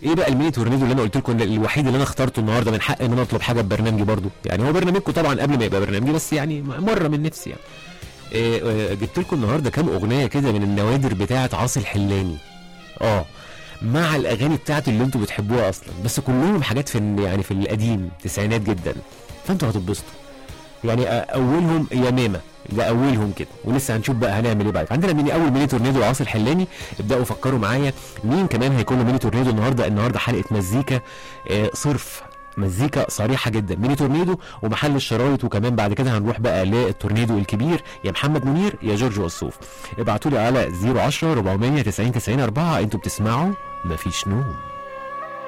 ايه بقى الميني تورنيدو اللي انا قلت لكم الوحيد اللي انا اخترته النهارده من حق ان انا اطلب حاجه ببرنامجي برضو يعني هو برنامجكم طبعا قبل ما يبقى برنامجي بس يعني مره من نفسي يعني إيه آه، جبت لكم النهارده كام اغنيه كده من النوادر بتاعه عاصي الحلاني اه مع الاغاني بتاعته اللي انتوا بتحبوها اصلا بس كلهم حاجات في ال- يعني في القديم تسعينات جدا فانتوا هتتبسطوا يعني آه، اولهم يمامه ده اولهم كده ولسه هنشوف بقى هنعمل ايه بعد عندنا ميني اول ميني تورنيدو عاصي الحلاني ابداوا فكروا معايا مين كمان هيكون له ميني تورنيدو النهارده النهارده حلقه مزيكا آه، صرف مزيكا صريحه جدا ميني تورنيدو ومحل الشرايط وكمان بعد كده هنروح بقى للتورنيدو الكبير يا محمد منير يا جورج وصوف ابعتوا لي على 010 490 90 4 انتوا بتسمعوا مفيش نوم